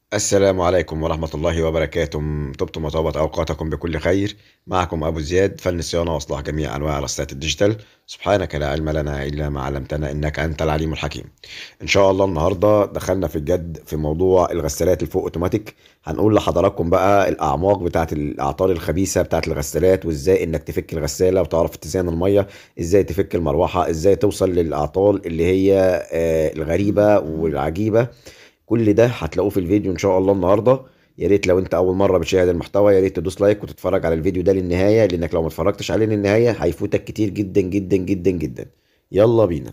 السلام عليكم ورحمة الله وبركاته طبتم وطابت أوقاتكم بكل خير معكم أبو زياد فن الصيانة وإصلاح جميع أنواع رصات الديجيتال سبحانك لا علم لنا إلا ما علمتنا إنك أنت العليم الحكيم إن شاء الله النهاردة دخلنا في الجد في موضوع الغسالات الفوق أوتوماتيك هنقول لحضراتكم بقى الأعماق بتاعة الأعطال الخبيثة بتاعة الغسالات وإزاي إنك تفك الغسالة وتعرف اتزان المية إزاي تفك المروحة إزاي توصل للأعطال اللي هي آه، الغريبة والعجيبة كل ده هتلاقوه في الفيديو ان شاء الله النهارده يا ريت لو انت اول مره بتشاهد المحتوى يا ريت تدوس لايك وتتفرج على الفيديو ده للنهايه لانك لو ما اتفرجتش عليه للنهايه هيفوتك كتير جدا جدا جدا جدا يلا بينا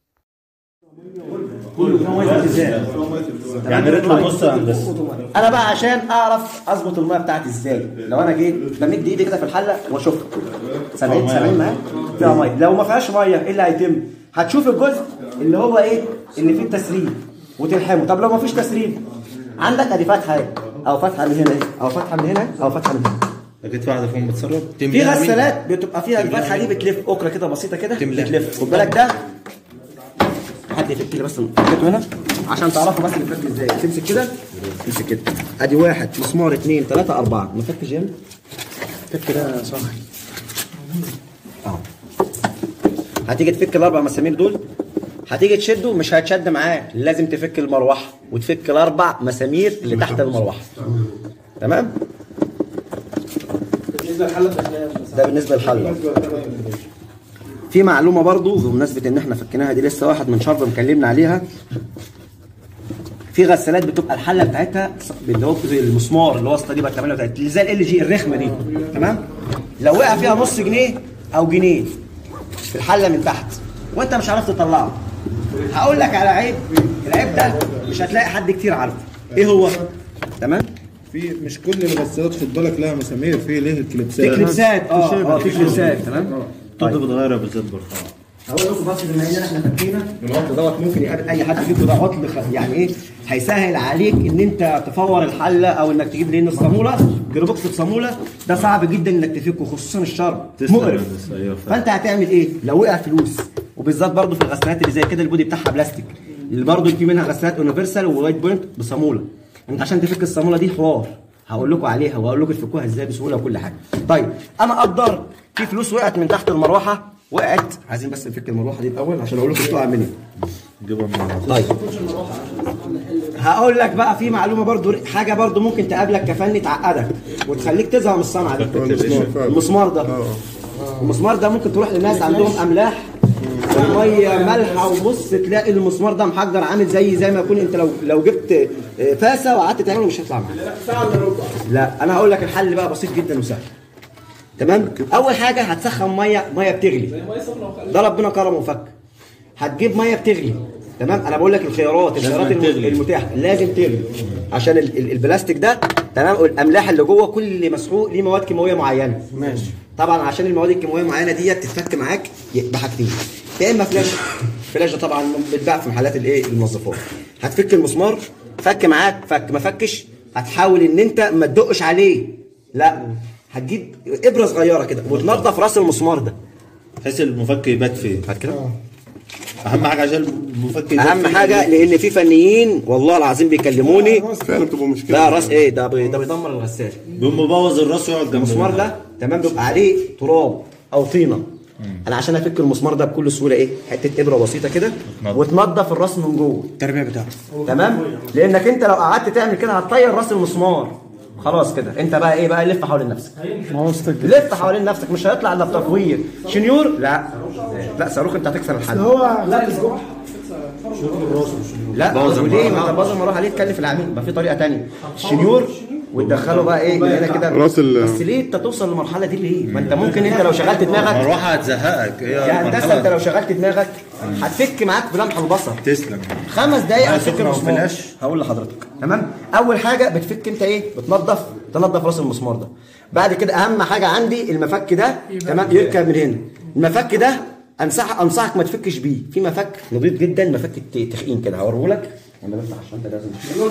يعني ريت له نص يا هندسه انا بقى عشان اعرف اظبط الميه بتاعتي ازاي لو انا جيت بمد ايدي كده في الحله واشوفها سامعين سامعين معايا فيها ميه لو ما فيهاش ميه ايه اللي هيتم هتشوف الجزء اللي هو ايه اللي فيه التسريب وتلحمه طب لو ما فيش تسريب عندك ادي فتحه اهي او فتحه من هنا اهي او فتحه من هنا او فتحه من هنا اكيد في واحده فيهم بتسرب في غسالات بتبقى فيها الفتحه دي بتلف اكره كده بسيطه كده بتلف خد بالك ده حد يفك لي بس الفكته هنا عشان تعرفوا بس الفك ازاي تمسك كده تمسك كده ادي واحد مسمار اثنين ثلاثه اربعه مفك جيم فك كده صح اهو هتيجي تفك الاربع مسامير دول هتيجي تشده مش هيتشد معاه لازم تفك المروحه وتفك الاربع مسامير اللي تحت المروحه تمام ده بالنسبه للحله في معلومه برضو بمناسبه ان احنا فكناها دي لسه واحد من شرط مكلمنا عليها في غسالات بتبقى الحله بتاعتها اللي هو زي المسمار اللي هو الصليبه 38 اللي زي ال جي الرخمه دي تمام لو وقع فيها نص جنيه او جنيه في الحله من تحت وانت مش عارف تطلعه هقول لك على عيب العيب ده مش هتلاقي حد كتير عارفه ايه هو تمام في مش كل الغسالات خد بالك لها مسامير في ليه في الكليبسات كليبسات اه اه في كليبسات تمام طب بتغير يا بالذات بالخاء هقول لكم بس بما ان احنا فكينا العطل دوت ممكن يقابل اي حد فيكم ده عطل خ- يعني ايه هيسهل عليك ان انت تفور الحله او انك تجيب لان الصاموله جيربوكس بصاموله ده صعب جدا انك تفكه خصوصا الشرب تسلم مقرف يا هندسة، أيوة فعلا. فانت هتعمل ايه لو وقع فلوس وبالذات برضو في الغسالات اللي زي كده البودي بتاعها بلاستيك اللي برضو في منها غسالات يونيفرسال ووايت بوينت بصاموله انت عشان تفك الصاموله دي حوار هقول لكم عليها وهقول لكم تفكوها ازاي بسهوله وكل حاجه طيب انا اقدر في فلوس وقعت من تحت المروحه وقعت عايزين بس نفك المروحه دي الاول عشان اقول لكم بتقع منين جيبها من طيب هقول لك بقى في معلومه برضو حاجه برضو ممكن تقابلك كفني تعقدك وتخليك تزهق من الصنعه دي المسمار فعلا. المسمار ده المسمار ده ممكن تروح لناس عندهم املاح الميه مالحه وبص تلاقي المسمار ده محجر عامل زي زي ما يكون انت لو لو جبت آه، فاسه وقعدت تعمله مش هيطلع معاك لا انا هقول لك الحل بقى بسيط جدا وسهل تمام اول حاجه هتسخن ميه ميه بتغلي ده ربنا كرمه وفك هتجيب ميه بتغلي تمام انا بقول لك الخيارات الخيارات الم- تغلي. المتاحه لازم تغلي عشان ال- ال- البلاستيك ده تمام والاملاح اللي جوه كل مسحوق ليه مواد كيماويه معينه ماشي طبعا عشان المواد الكيماويه معينه ديت تتفك معاك ي- بحاجتين يا اما فلاش فلاش ده طبعا بيتباع في محلات الايه المنظفات هتفك المسمار فك معاك فك ما فكش هتحاول ان انت ما تدقش عليه لا هتجيب ابره صغيره كده وتنضف راس المسمار ده بحيث المفك يبات فيه هات كده اهم حاجه عشان المفك يبات اهم فيه. حاجه لان في فنيين والله العظيم بيكلموني فعلا بتبقى مشكله لا راس ايه ده بي- ده بيدمر الغسال بيقوم مبوظ الراس ويقعد جنب المسمار ده تمام بيبقى عليه تراب او طينه انا عشان افك المسمار ده بكل سهوله ايه حته ابره بسيطه كده وتنضف الراس من جوه التربيع بتاعه تمام لانك انت لو قعدت تعمل كده هتطير راس المسمار خلاص كده انت بقى ايه بقى لف حوالين نفسك لف حوالين نفسك مش هيطلع الا بتفوير شنيور لا لا صاروخ انت هتكسر الحد هو لا لا بوظ وليه المروحة. ما انت بوظ المروحه ليه تكلف العميل ما في طريقه تانية الشنيور وتدخله بقى ايه من هنا كده راس ال- بس ليه انت توصل للمرحله دي ليه؟ ما انت ممكن انت لو شغلت دماغك مروحه هتزهقك هي يا هندسه مرحلة- انت لو شغلت دماغك هتفك معاك بلمح البصر تسلم خمس دقايق ميه هتفك سخنة المسمار وفلاش. هقول لحضرتك تمام اول حاجه بتفك انت ايه بتنظف تنظف راس المسمار ده بعد كده اهم حاجه عندي المفك ده تمام يركب من هنا المفك ده انصح انصحك ما تفكش بيه في مفك نظيف جدا مفك الت- تخين كده هوريه لك لما بفتح الشنطه لازم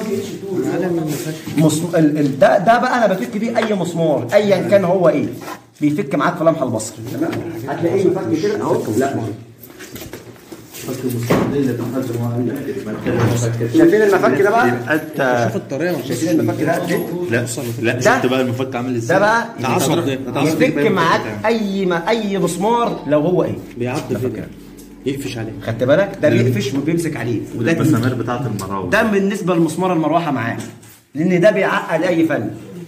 مصم... ال... ال... ده ده بقى انا بفك بيه اي مسمار ايا كان هو ايه بيفك معاك في لمح البصر تمام هتلاقيه مفك كده اهو لا شايفين المفك ده بقى انت شوف الطريقه شايفين المفك ده قد ايه لا لا ده- شفت بقى المفك عامل ده ازاي بقى تعصب ده يفك معاك اي ما اي مسمار لو هو ايه بيعض فكره يقفش عليه خدت بالك ده بيقفش وبيمسك عليه وده المسامير بتاعت المراوح ده بالنسبه للمسمار المروحه معاه لان ده بيعقد اي فن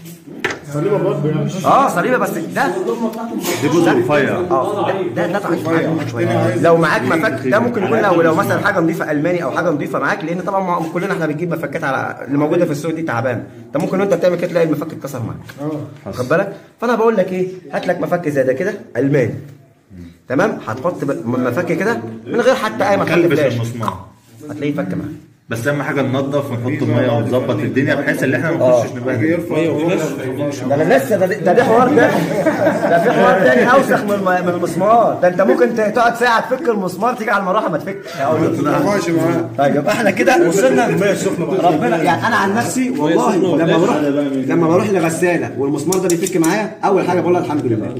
اه صليبه بس ده دي جزء رفيع اه ده ده ضعيف معاك شويه لو معاك مفك ده ممكن يكون لو لو مثلا حاجه نظيفه الماني او حاجه نظيفه معاك لان طبعا مع- كلنا احنا بنجيب مفكات على اللي موجوده في السوق دي تعبان انت ممكن وانت بتعمل كده تلاقي المفك اتكسر معاك خد بالك فانا بقول لك ايه هات لك مفك زي ده كده الماني تمام هتحط ب- مفك كده من غير حتى اي مفك كلبش فلاش المسمار هتلاقيه فك معاك بس اهم حاجه ننضف ونحط ميه ونظبط الدنيا بحيث ان احنا ما نخشش نبهدل ده انا لسه ده ده ده حوار تاني ده في حوار تاني اوسخ من الم- من المسمار ده انت ممكن ت- تقعد ساعه تفك المسمار تيجي على المروحه ما تفكش ماشي معاه طيب يبقى احنا كده وصلنا ربنا يعني انا عن نفسي والله لما بروح لما بروح لغساله والمسمار ده بيفك معايا اول حاجه بقولها الحمد لله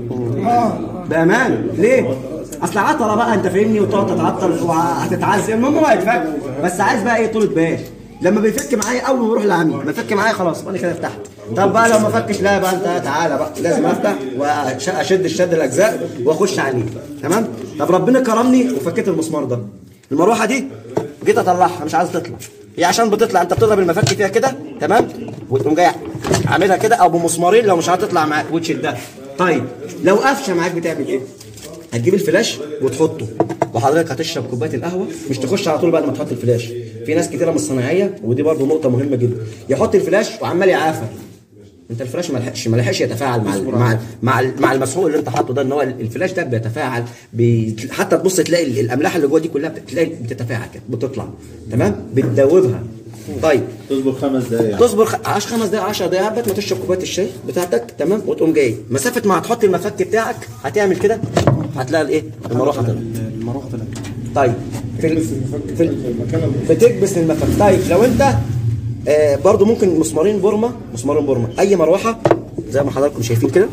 بامان ليه؟ اصل عطره بقى انت فاهمني وتقعد تتعطل وهتتعذب المهم هو هيتفك بس عايز بقى ايه طولة بال لما بيفك معايا اول ما بروح للعميل بيفك معايا خلاص وانا كده فتحت طب بقى لو ما فكش لا بقى انت تعالى بقى لازم افتح واشد الشد الاجزاء واخش عليه تمام طب ربنا كرمني وفكيت المسمار ده المروحه دي جيت اطلعها مش عايز تطلع هي عشان بتطلع انت بتضرب المفك فيها كده تمام وتقوم جاي عاملها كده او بمسمارين لو مش هتطلع معاك وتشدها طيب لو قفشه معاك بتعمل ايه هتجيب الفلاش وتحطه وحضرتك هتشرب كوبايه القهوه مش تخش على طول بعد ما تحط الفلاش في ناس كتيره من الصناعيه ودي برضو نقطه مهمه جدا يحط الفلاش وعمال يعافر انت الفلاش ما لحقش ما لحقش يتفاعل مع ال- مع ال- مع ال- مع المسحوق اللي انت حاطه ده ان هو الفلاش ده بيتفاعل بي حتى تبص تلاقي ال- الاملاح اللي جوه دي كلها بت- تلاقي بتتفاعل كده بتطلع تمام بتدوبها طيب تصبر خمس دقايق تصبر خ... 10 خمس دقايق 10 دقايق لغايه ما تشرب كوبايه الشاي بتاعتك تمام وتقوم جاي مسافه ما هتحط المفك بتاعك هتعمل كده هتلاقي الايه المروحه طلعت المروحه طلعت طيب في ال... في ال... بتكبس المفك طيب لو انت آه برضو ممكن مسمارين بورما مسمارين بورما اي مروحه زي ما حضراتكم شايفين كده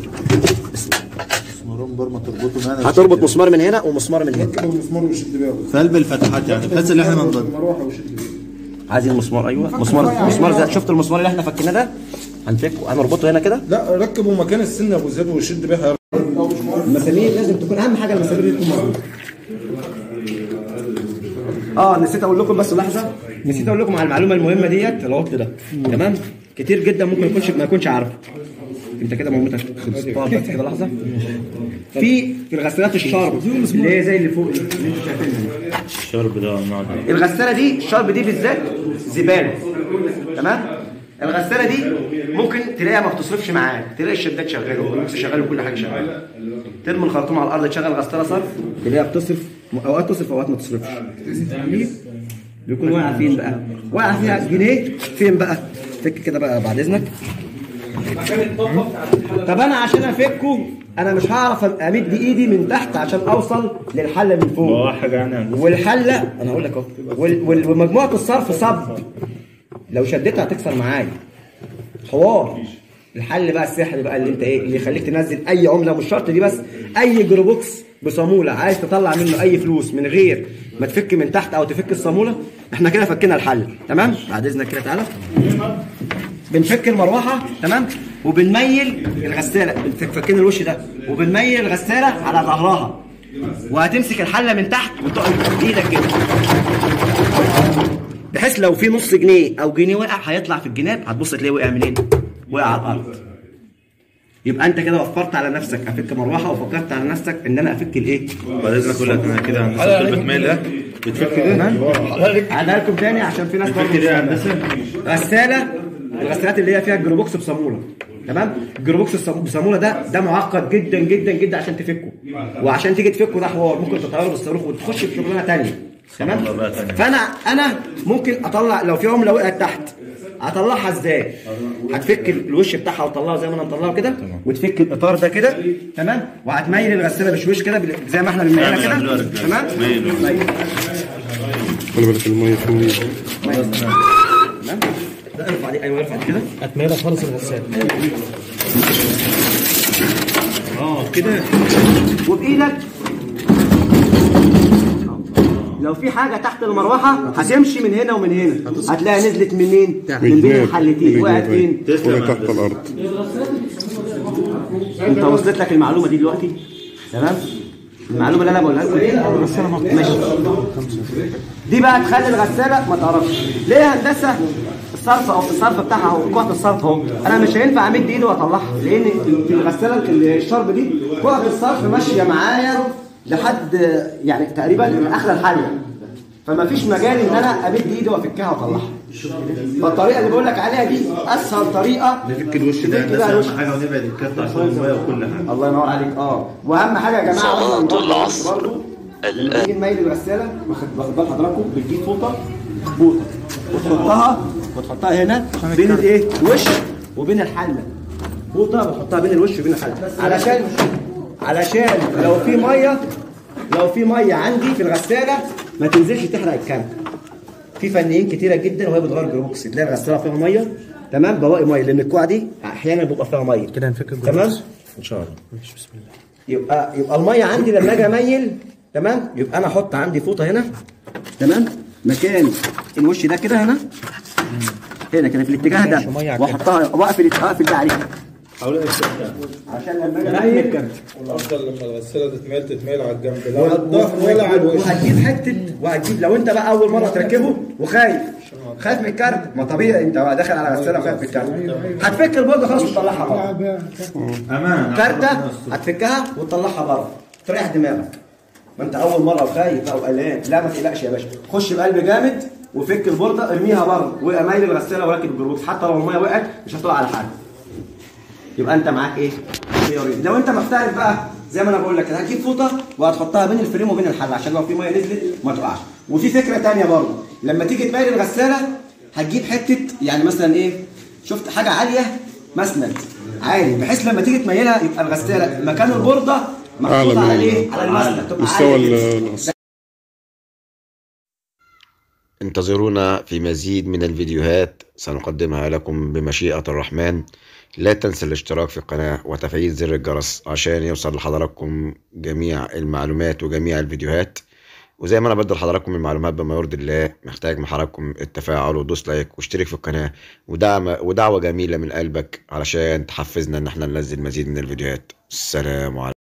مرون برمه تربطه معانا هتربط مسمار من هنا ومسمار من هنا المسمار وشد بيه في قلب الفتحات يعني بحيث ان احنا ما نضل المروحه وشد بيه عايزين مسمار ايوه مسمار مسمار زي شفت المسمار اللي احنا فكيناه ده هنفكه هنربطه هنا كده لا ركبوا مكان السن ابو زياد وشد بيه المسامير لازم تكون اهم حاجه المسامير دي تكون موجوده اه نسيت اقول لكم بس لحظه نسيت اقول لكم على المعلومه المهمه ديت العطل ده تمام كتير جدا ممكن يكونش ما يكونش عارفه انت كده موتك خلص اقعد بس كده لحظه في في الغسالات الشارب اللي هي زي اللي فوق دي اللي انتوا شايفينها دي. الشرب ده النوع ده الغساله دي الشرب دي بالذات زباله تمام الغساله دي ممكن تلاقيها ما بتصرفش معاك تلاقي الشداد شغال والمكس شغال وكل حاجه شغاله ترمي الخرطوم على الارض تشغل غساله صرف تلاقيها بتصرف اوقات تصرف اوقات ما تصرفش بيكون واقع فين بقى واقع فيها جنيه فين بقى فك كده بقى بعد اذنك طب انا عشان افكه انا مش هعرف امد ايدي من تحت عشان اوصل للحله من فوق هو حاجه يعني والحله انا هقول لك اهو وال- وال- ومجموعه الصرف صب لو شدتها هتكسر معايا حوار الحل بقى السحر بقى اللي انت ايه اللي يخليك تنزل اي عمله مش شرط دي بس اي جروبوكس بصاموله عايز تطلع منه اي فلوس من غير ما تفك من تحت او تفك الصاموله احنا كده فكينا الحل تمام بعد اذنك كده تعالى بنفك المروحه تمام وبنميل الغساله بنفك- فكين الوش ده وبنميل الغساله على ظهرها وهتمسك الحله من تحت وتقف بايدك كده بحيث لو في نص جنيه او جنيه وقع هيطلع في الجناب هتبص تلاقيه وقع منين؟ وقع على الارض يبقى انت كده وفرت على نفسك افك مروحه وفكرت على نفسك ان انا افك الايه؟ بعد اذنك اقول لك انا كده هندسه البتميل ده بتفك ده تمام؟ هعيدها لكم تاني عشان في ناس بتفك برضه ده يا هندسه غساله الغسالات اللي هي فيها الجروبوكس بصاموله تمام الجروبوكس الصام- بصاموله ده ده معقد جدا جدا جدا عشان تفكه وعشان تيجي تفكه ده حوار ممكن تطيره بالصاروخ وتخش في شغلانه ثانيه تمام صامولة بقى تانية. فانا انا ممكن اطلع لو في عمله وقعت تحت اطلعها ازاي هتفك الوش بتاعها وتطلعه زي ما انا مطلعه كده وتفك الاطار ده كده تمام وهتميل الغساله بشويش كده بال- زي ما احنا بنميلها اعمل كده قبلها رجالة. تمام ميل. طيب. خلي بالك الميه فيه تمام ده ارفع دي ايوه ارفع دي كده هتميلها خالص الغسالة اه كده وبايدك لو في حاجه تحت المروحه هتمشي من هنا ومن هنا هتلاقي نزلت منين من بين الحلتين وقعت فين تسلم يا تحت هندسة. الارض انت وصلت لك المعلومه دي دلوقتي تمام المعلومه اللي انا بقولها لكم ماشي دي بقى تخلي الغساله ما تعرفش ليه يا هندسه الصرف او الصرف بتاعها اهو قوه الصرف اهو انا مش هينفع امد ايدي واطلعها لان في الغساله الشرب دي قوه الصرف ماشيه معايا لحد يعني تقريبا اخر الحله فما فيش مجال ان انا امد ايدي وافكها واطلعها فالطريقه اللي بقول لك عليها دي اسهل طريقه نفك الوش ده تفك هندسة بقى الوش اهم حاجه ونبعد الكارت عشان الميه وكل حاجه الله ينور عليك اه واهم حاجه يا جماعه صلاة برضه- برضه- العصر. برضه لما تيجي نميل الغساله واخد واخد بال حضراتكم بتجيب فوطه فوطه وتحطها وتحطها هنا بين الايه الوش وبين الحله فوطه وتحطها بين الوش وبين الحله علشان علشان لو في ميه لو في ميه عندي في الغساله ما تنزلش تحرق الكنكه في فنيين كتيره جدا وهي بتغير جروكس تلاقي الغساله فيها ميه تمام بواقي ميه لان الكوع دي احيانا بيبقى فيها ميه كده هنفك تمام ان شاء الله يبقى يبقى الميه عندي لما اجي اميل تمام يبقى انا احط عندي فوطه هنا تمام مكان الوش ده كده هنا هنا كده في الاتجاه ده واحطها واقفل اقفل ده عليه عشان لما اجي اميل والافضل لما الغساله تتميل تتميل على الجنب لا على الظهر ولا على الوش وهتجيب حته وهتجيب لو انت بقى اول مره تركبه وخايف خايف من الكارت ما طبيعي انت داخل على غساله وخايف من الكارت هتفك البورده خلاص وتطلعها بره امان كارته هتفكها وتطلعها بره تريح دماغك ما انت اول مره وخايف بقى وقلقان لا ما تقلقش يا باشا خش بقلب جامد وفك البورده ارميها بره واميل الغساله وركب الجروكس حتى لو الميه وقعت مش هتقع على حاجه يبقى انت معاك ايه؟ خيارين لو انت محترف بقى زي ما انا بقول لك هتجيب فوطه وهتحطها بين الفريم وبين الحل عشان لو في ميه نزلت ما تقعش وفي فكره تانية برضه لما تيجي تميل الغساله هتجيب حته يعني مثلا ايه شفت حاجه عاليه مسند عالي بحيث لما تيجي تميلها يبقى الغساله مكان البورده أعلى محطوطه من عليه على المسند تبقى مستوى عالية كده. الغسالة. انتظرونا في مزيد من الفيديوهات سنقدمها لكم بمشيئة الرحمن لا تنسى الاشتراك في القناة وتفعيل زر الجرس عشان يوصل لحضراتكم جميع المعلومات وجميع الفيديوهات وزي ما انا بدل حضراتكم المعلومات بما يرضي الله محتاج من حضراتكم التفاعل ودوس لايك واشترك في القناة ودعم ودعوة جميلة من قلبك علشان تحفزنا ان احنا ننزل مزيد من الفيديوهات السلام عليكم